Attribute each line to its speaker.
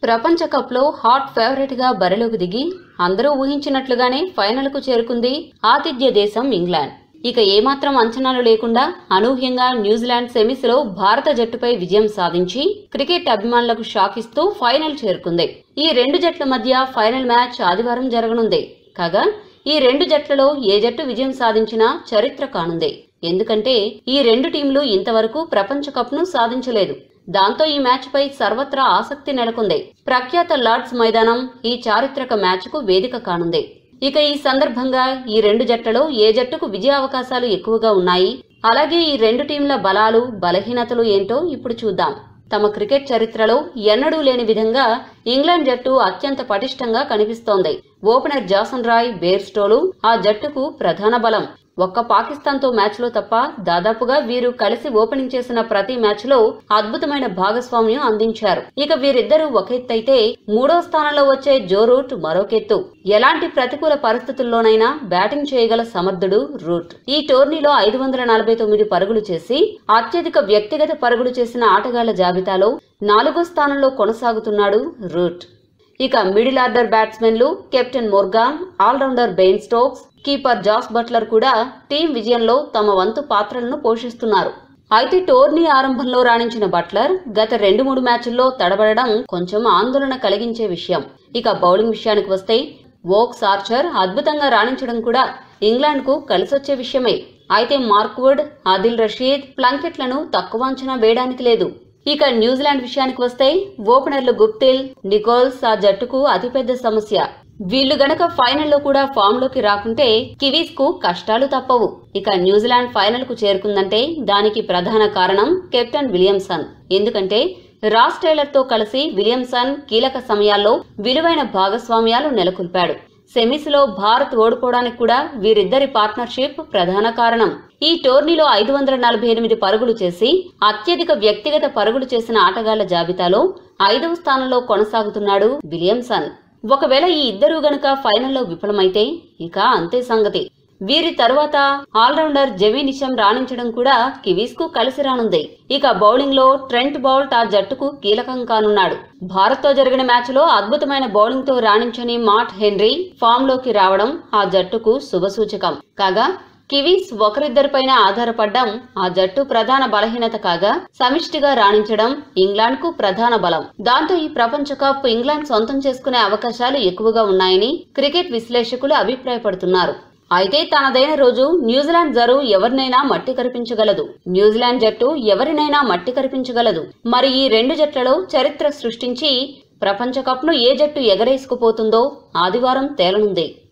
Speaker 1: ప్రపంచ కప్లో hot favourite గా బరిలోకి దిగి అందరూ ఊహించినట్లుగానే ఫైనల్ కు చేరుకుంది ఆతిథ్య దేశం ఇంగ్లాండ్ ఇక ఏమాత్రం అంచనాలు లేకుండా అనూహ్యంగా న్యూజిలాండ్ సెమీస్ లో భారత జట్టుపై విజయం సాధించి క్రికెట్ అభిమానులకు షాక్ ఇస్తూ ఫైనల్ చేరుకుంది ఈ రెండు జట్ల మధ్య ఫైనల్ మ్యాచ్ ఆదివారం జరగనుంది కాగా ఈ రెండు జట్లలో ఏ జట్టు విజయం సాధించినా చరిత్ర కానుంది ఎందుకంటే ఈ రెండు టీంలు ఇంతవరకు ప్రపంచ కప్ ను సాధించలేదు దాంతో ఈ మ్యాచ్ పై సర్వత్రా ఆసక్తి నెలకొంది ప్రఖ్యాత లార్డ్స్ మైదానం ఈ చారిత్రక మ్యాచ్ కు వేదిక కానుంది ఇక ఈ సందర్భంగా ఈ రెండు జట్లలో ఏ జట్టుకు విజయ అవకాశాలు ఎక్కువగా ఉన్నాయి అలాగే ఈ రెండు టీంల బలాలు బలహీనతలు ఏంటో ఇప్పుడు చూద్దాం తమ క్రికెట్ చరిత్రలో ఎన్నడూ లేని విధంగా ఇంగ్లాండ్ జట్టు అత్యంత పటిష్టంగా కనిపిస్తోంది ఓపెనర్ జాసన్ రాయ్ బేర్స్టోలు ఆ జట్టుకు ప్రధాన బలం ఒక్క పాకిస్తాన్తో మ్యాచ్లో తప్ప దాదాపుగా వీరు కలిసి ఓపెనింగ్ చేసిన ప్రతి మ్యాచ్లో అద్భుతమైన భాగస్వామ్యం అందించారు ఇక వీరిద్దరూ ఒక ఎత్తైతే మూడో స్థానంలో వచ్చే జో రూట్ మరొకెత్తు ఎలాంటి ప్రతికూల పరిస్థితుల్లోనైనా బ్యాటింగ్ చేయగల సమర్థుడు రూట్ ఈ టోర్నీలో ఐదు వందల నలభై తొమ్మిది పరుగులు చేసి అత్యధిక వ్యక్తిగత పరుగులు చేసిన ఆటగాళ్ల జాబితాలో నాలుగో స్థానంలో కొనసాగుతున్నాడు రూట్ ఇక మిడిల్ ఆర్డర్ బ్యాట్స్మెన్లు captain Morgan allrounder Ben Stokes keeper Jos Buttler కూడా టీం విజయంలో తమ వంతు పాత్రలను పోషిస్తున్నారు అయితే టోర్నీ ఆరంభంలో రాణించిన బట్లర్ గత రెండు మూడు మ్యాచుల్లో తడబడడం కొంచెం ఆందోళన కలిగించే విషయం ఇక బౌలింగ్ విషయానికి వస్తే వోక్స్ ఆర్చర్ అద్భుతంగా రాణించడం కూడా ఇంగ్లాండ్ కు కలిసొచ్చే విషయమే అయితే మార్క్వుడ్ ఆదిల్ రషీద్ ప్లంకెట్లను తక్కువ అంచనా వేయడానికి లేదు ఇక న్యూజిలాండ్ విషయానికి వస్తే ఓపెనర్లు గుప్తిల్ నికోల్స్ ఆ జట్టుకు అతిపెద్ద సమస్య వీళ్లు గనక ఫైనల్లో కూడా ఫామ్ లోకి రాకుంటే కివీస్ కు కష్టాలు తప్పవు ఇక న్యూజిలాండ్ ఫైనల్ కు చేరుకుందంటే దానికి ప్రధాన కారణం కెప్టెన్ విలియమ్సన్ ఎందుకంటే రాస్ టైలర్ తో కలిసి విలియమ్సన్ కీలక సమయాల్లో విలువైన భాగస్వామ్యాలు నెలకొల్పాడు సెమీస్ లో భారత్ ఓడిపోవడానికి కూడా వీరిద్దరి పార్ట్నర్షిప్ ప్రధాన కారణం ఈ టోర్నీలో ఐదు వందల నలభై ఎనిమిది పరుగులు చేసి అత్యధిక వ్యక్తిగత పరుగులు చేసిన ఆటగాళ్ల జాబితాలో ఐదవ స్థానంలో కొనసాగుతున్నాడు విలియమ్సన్ ఒకవేళ ఈ ఇద్దరూ గనక ఫైనల్లో విఫలమైతే ఇక అంతే సంగతి వీరి తరువాత ఆల్రౌండర్ జెమీ నిషం రాణించడం కూడా కివీస్ కు కలిసి రానుంది ఇక బౌలింగ్ లో ట్రెంట్ బౌల్ట్ ఆ జట్టుకు కీలకం కానున్నాడు భారత్ తో జరిగిన మ్యాచ్ లో అద్భుతమైన బౌలింగ్ తో రాణించని మాట్ హెన్రీ ఫామ్ లోకి రావడం ఆ జట్టుకు శుభసూచకం కాగా కివీస్ ఒకరిద్దరిపైన ఆధారపడ్డం ఆ జట్టు ప్రధాన బలహీనత కాగా సమిష్టిగా రాణించడం ఇంగ్లాండ్ కు ప్రధాన బలం దాంతో ఈ ప్రపంచ కప్ ఇంగ్లాండ్ సొంతం చేసుకునే అవకాశాలు ఎక్కువగా ఉన్నాయని క్రికెట్ విశ్లేషకులు అభిప్రాయపడుతున్నారు అయితే తనదైన రోజు న్యూజిలాండ్ జరు ఎవరినైనా మట్టి కరిపించగలదు న్యూజిలాండ్ జట్టు ఎవరినైనా మట్టి కరిపించగలదు మరి ఈ రెండు జట్లలో చరిత్ర సృష్టించి ప్రపంచ కప్ను ఏ జట్టు ఎగరేసుకుపోతుందో ఆదివారం తేలనుంది